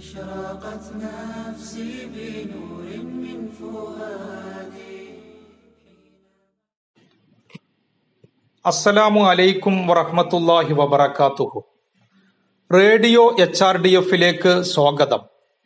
أشرقت نفسي بنور من فؤادي അസ്സലാമു അലൈക്കും വറഹ്മത്തുള്ളാഹി വബറകാതുഹു റേഡിയോ എച്ച് ആർ ഡി എഫിലേക്ക് സ്വാഗതം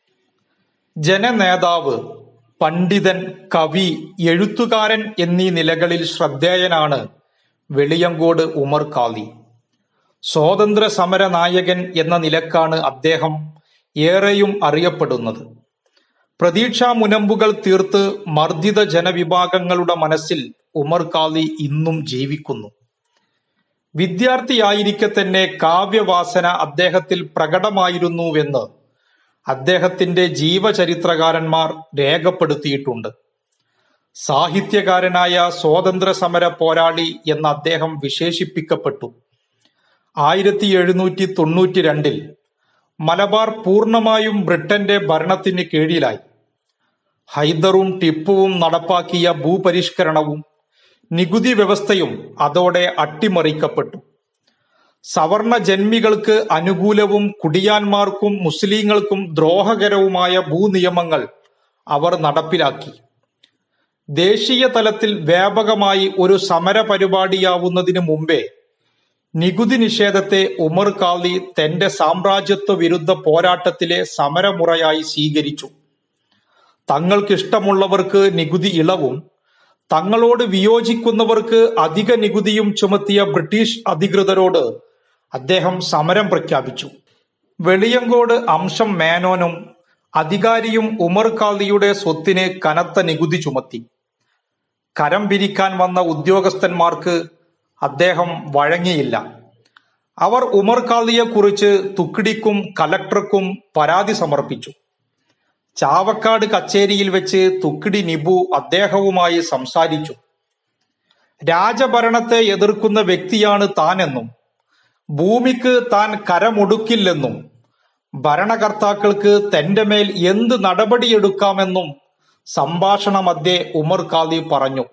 ജനനേതാവ് പണ്ഡിതൻ കവി എഴുത്തുകാരൻ എന്നീ നിലകളിൽ ശ്രദ്ധേയനാണ് വെളിയങ്കോട് ഉമർ ഖാലി സ്വാതന്ത്ര്യ സമര നായകൻ എന്ന നിലക്കാണ് അദ്ദേഹം ഏറെയും അറിയപ്പെടുന്നത് പ്രതീക്ഷാ മുനമ്പുകൾ തീർത്ത് മർദ്ദിത ജനവിഭാഗങ്ങളുടെ മനസ്സിൽ ഉമർ ഖാലി ഇന്നും ജീവിക്കുന്നു വിദ്യാർത്ഥിയായിരിക്കെ തന്നെ കാവ്യവാസന അദ്ദേഹത്തിൽ പ്രകടമായിരുന്നുവെന്ന് അദ്ദേഹത്തിന്റെ ജീവചരിത്രകാരന്മാർ രേഖപ്പെടുത്തിയിട്ടുണ്ട് സാഹിത്യകാരനായ സ്വാതന്ത്ര്യ സമര പോരാളി എന്ന് അദ്ദേഹം വിശേഷിപ്പിക്കപ്പെട്ടു ആയിരത്തി എഴുന്നൂറ്റി തൊണ്ണൂറ്റി രണ്ടിൽ മലബാർ പൂർണ്ണമായും ബ്രിട്ടന്റെ ഭരണത്തിന് കീഴിലായി ഹൈദറും ടിപ്പുവും നടപ്പാക്കിയ ഭൂപരിഷ്കരണവും നികുതി വ്യവസ്ഥയും അതോടെ അട്ടിമറിക്കപ്പെട്ടു സവർണ ജന്മികൾക്ക് അനുകൂലവും കുടിയാന്മാർക്കും മുസ്ലിങ്ങൾക്കും ദ്രോഹകരവുമായ ഭൂനിയമങ്ങൾ അവർ നടപ്പിലാക്കി ദേശീയ തലത്തിൽ വ്യാപകമായി ഒരു സമര പരിപാടിയാവുന്നതിനു മുമ്പേ നികുതി നിഷേധത്തെ ഉമർ ഖാലി തന്റെ സാമ്രാജ്യത്വ വിരുദ്ധ പോരാട്ടത്തിലെ സമരമുറയായി സ്വീകരിച്ചു തങ്ങൾക്കിഷ്ടമുള്ളവർക്ക് നികുതി ഇളവും തങ്ങളോട് വിയോജിക്കുന്നവർക്ക് അധിക നികുതിയും ചുമത്തിയ ബ്രിട്ടീഷ് അധികൃതരോട് അദ്ദേഹം സമരം പ്രഖ്യാപിച്ചു വെളിയങ്കോട് അംശം മേനോനും അധികാരിയും ഉമർ ഖാലിയുടെ സ്വത്തിന് കനത്ത നികുതി ചുമത്തി കരം പിരിക്കാൻ വന്ന ഉദ്യോഗസ്ഥന്മാർക്ക് അദ്ദേഹം വഴങ്ങിയില്ല അവർ ഉമർ ഖാലിയെ കുറിച്ച് തുക്കിടിക്കും കലക്ടർക്കും പരാതി സമർപ്പിച്ചു ചാവക്കാട് കച്ചേരിയിൽ വെച്ച് തുക്കിടി നിബു അദ്ദേഹവുമായി സംസാരിച്ചു രാജഭരണത്തെ എതിർക്കുന്ന വ്യക്തിയാണ് താനെന്നും ഭൂമിക്ക് താൻ കരമൊടുക്കില്ലെന്നും ഭരണകർത്താക്കൾക്ക് തന്റെ മേൽ എന്ത് നടപടിയെടുക്കാമെന്നും സംഭാഷണ മധ്യേ ഉമർ ഖാദി പറഞ്ഞു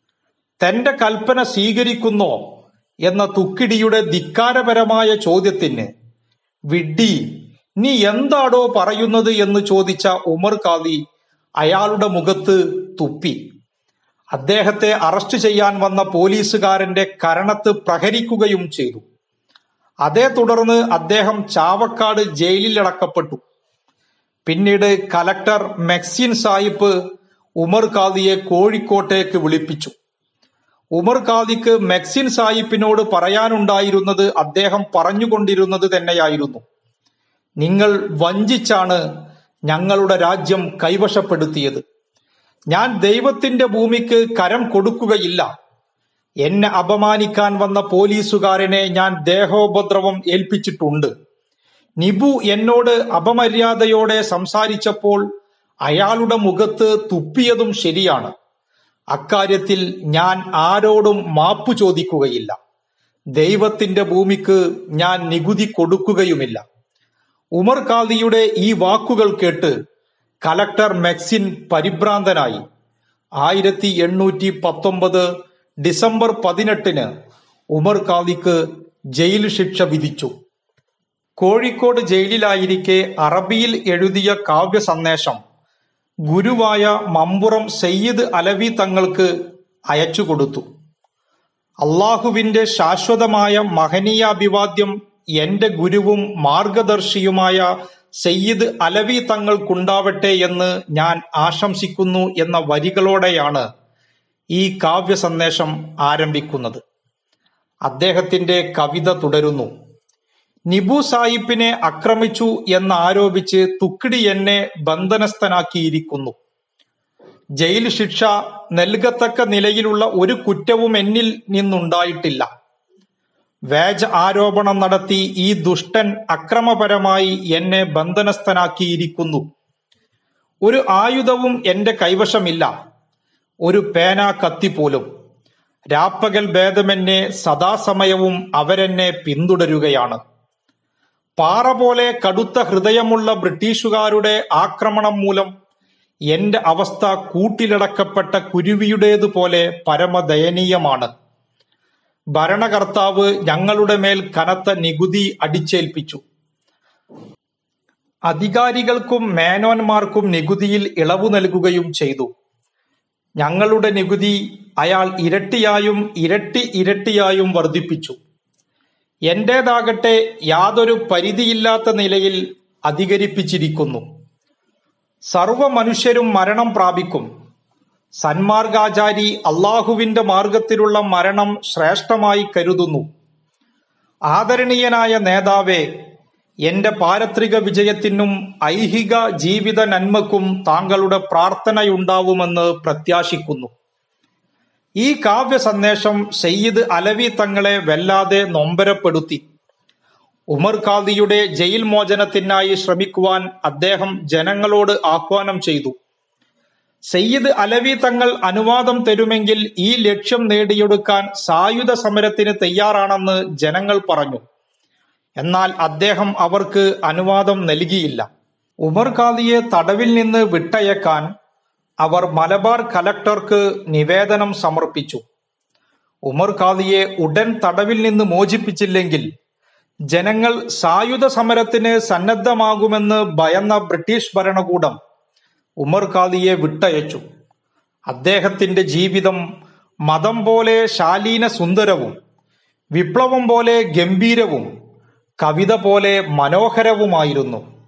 തന്റെ കൽപ്പന സ്വീകരിക്കുന്നോ എന്ന തുക്കിടിയുടെ ധിക്കാരപരമായ ചോദ്യത്തിന് വിഡ്ഡി നീ എന്താടോ പറയുന്നത് എന്ന് ചോദിച്ച ഉമർ ഖാദി അയാളുടെ മുഖത്ത് തുപ്പി അദ്ദേഹത്തെ അറസ്റ്റ് ചെയ്യാൻ വന്ന പോലീസുകാരന്റെ കരണത്ത് പ്രഹരിക്കുകയും ചെയ്തു അതേ തുടർന്ന് അദ്ദേഹം ചാവക്കാട് ജയിലിലടക്കപ്പെട്ടു പിന്നീട് കലക്ടർ മെക്സിൻ സാഹിബ് ഉമർ ഖാദിയെ കോഴിക്കോട്ടേക്ക് വിളിപ്പിച്ചു ഉമർ ഖാദിക്ക് മെക്സിൻ സാഹിബിനോട് പറയാനുണ്ടായിരുന്നത് അദ്ദേഹം പറഞ്ഞുകൊണ്ടിരുന്നത് തന്നെയായിരുന്നു നിങ്ങൾ വഞ്ചിച്ചാണ് ഞങ്ങളുടെ രാജ്യം കൈവശപ്പെടുത്തിയത് ഞാൻ ദൈവത്തിന്റെ ഭൂമിക്ക് കരം കൊടുക്കുകയില്ല എന്നെ അപമാനിക്കാൻ വന്ന പോലീസുകാരനെ ഞാൻ ദേഹോപദ്രവം ഏൽപ്പിച്ചിട്ടുണ്ട് നിബു എന്നോട് അപമര്യാദയോടെ സംസാരിച്ചപ്പോൾ അയാളുടെ മുഖത്ത് തുപ്പിയതും ശരിയാണ് അക്കാര്യത്തിൽ ഞാൻ ആരോടും മാപ്പു ചോദിക്കുകയില്ല ദൈവത്തിന്റെ ഭൂമിക്ക് ഞാൻ നികുതി കൊടുക്കുകയുമില്ല ഉമർ ഖാദിയുടെ ഈ വാക്കുകൾ കേട്ട് കലക്ടർ മെക്സിൻ പരിഭ്രാന്തനായി ആയിരത്തി എണ്ണൂറ്റി പത്തൊമ്പത് ഡിസംബർ പതിനെട്ടിന് ഉമർ ഖാദിക്ക് ജയിൽ ശിക്ഷ വിധിച്ചു കോഴിക്കോട് ജയിലിലായിരിക്കെ അറബിയിൽ എഴുതിയ കാവ്യ സന്ദേശം ഗുരുവായ മമ്പുറം സയ്യിദ് അലവി തങ്ങൾക്ക് അയച്ചു കൊടുത്തു അള്ളാഹുവിന്റെ ശാശ്വതമായ മഹനീയ അഭിവാദ്യം എന്റെ ഗുരുവും മാർഗദർശിയുമായ സയ്യിദ് അലവി തങ്ങൾക്കുണ്ടാവട്ടെ എന്ന് ഞാൻ ആശംസിക്കുന്നു എന്ന വരികളോടെയാണ് ഈ കാവ്യ സന്ദേശം ആരംഭിക്കുന്നത് അദ്ദേഹത്തിന്റെ കവിത തുടരുന്നു നിബു സാഹിബിനെ ആക്രമിച്ചു എന്നാരോപിച്ച് തുക്കിടി എന്നെ ബന്ധനസ്ഥനാക്കിയിരിക്കുന്നു ജയിൽ ശിക്ഷ നൽകത്തക്ക നിലയിലുള്ള ഒരു കുറ്റവും എന്നിൽ നിന്നുണ്ടായിട്ടില്ല വേജ ആരോപണം നടത്തി ഈ ദുഷ്ടൻ അക്രമപരമായി എന്നെ ബന്ധനസ്ഥനാക്കിയിരിക്കുന്നു ഒരു ആയുധവും എന്റെ കൈവശമില്ല ഒരു പേന കത്തി പോലും രാപ്പകൽ ഭേദമെന്നെ സദാസമയവും അവരെന്നെ പിന്തുടരുകയാണ് പാറ പോലെ കടുത്ത ഹൃദയമുള്ള ബ്രിട്ടീഷുകാരുടെ ആക്രമണം മൂലം എന്റെ അവസ്ഥ കൂട്ടിലടക്കപ്പെട്ട കുരുവിയുടേതുപോലെ പരമദയനീയമാണ് ഭരണകർത്താവ് ഞങ്ങളുടെ മേൽ കനത്ത നികുതി അടിച്ചേൽപ്പിച്ചു അധികാരികൾക്കും മേനോന്മാർക്കും നികുതിയിൽ ഇളവു നൽകുകയും ചെയ്തു ഞങ്ങളുടെ നികുതി അയാൾ ഇരട്ടിയായും ഇരട്ടി ഇരട്ടിയായും വർദ്ധിപ്പിച്ചു എന്റേതാകട്ടെ യാതൊരു പരിധിയില്ലാത്ത നിലയിൽ അധികരിപ്പിച്ചിരിക്കുന്നു സർവ മനുഷ്യരും മരണം പ്രാപിക്കും സന്മാർഗാചാരി അള്ളാഹുവിന്റെ മാർഗത്തിലുള്ള മരണം ശ്രേഷ്ഠമായി കരുതുന്നു ആദരണീയനായ നേതാവേ എന്റെ പാരത്രിക വിജയത്തിനും ഐഹിക ജീവിത നന്മക്കും താങ്കളുടെ പ്രാർത്ഥനയുണ്ടാവുമെന്ന് പ്രത്യാശിക്കുന്നു ഈ കാവ്യ സന്ദേശം സയ്യിദ് അലവി തങ്ങളെ വല്ലാതെ നൊമ്പരപ്പെടുത്തി ഉമർ ഖാദിയുടെ ജയിൽ മോചനത്തിനായി ശ്രമിക്കുവാൻ അദ്ദേഹം ജനങ്ങളോട് ആഹ്വാനം ചെയ്തു സയ്യിദ് അലവി തങ്ങൾ അനുവാദം തരുമെങ്കിൽ ഈ ലക്ഷ്യം നേടിയെടുക്കാൻ സായുധ സമരത്തിന് തയ്യാറാണെന്ന് ജനങ്ങൾ പറഞ്ഞു എന്നാൽ അദ്ദേഹം അവർക്ക് അനുവാദം നൽകിയില്ല ഉമർ ഖാദിയെ തടവിൽ നിന്ന് വിട്ടയക്കാൻ അവർ മലബാർ കലക്ടർക്ക് നിവേദനം സമർപ്പിച്ചു ഉമർ ഖാദിയെ ഉടൻ തടവിൽ നിന്ന് മോചിപ്പിച്ചില്ലെങ്കിൽ ജനങ്ങൾ സായുധ സമരത്തിന് സന്നദ്ധമാകുമെന്ന് ഭയന്ന ബ്രിട്ടീഷ് ഭരണകൂടം ഉമർ ഖാദിയെ വിട്ടയച്ചു അദ്ദേഹത്തിന്റെ ജീവിതം മതം പോലെ ശാലീന സുന്ദരവും വിപ്ലവം പോലെ ഗംഭീരവും കവിത പോലെ മനോഹരവുമായിരുന്നു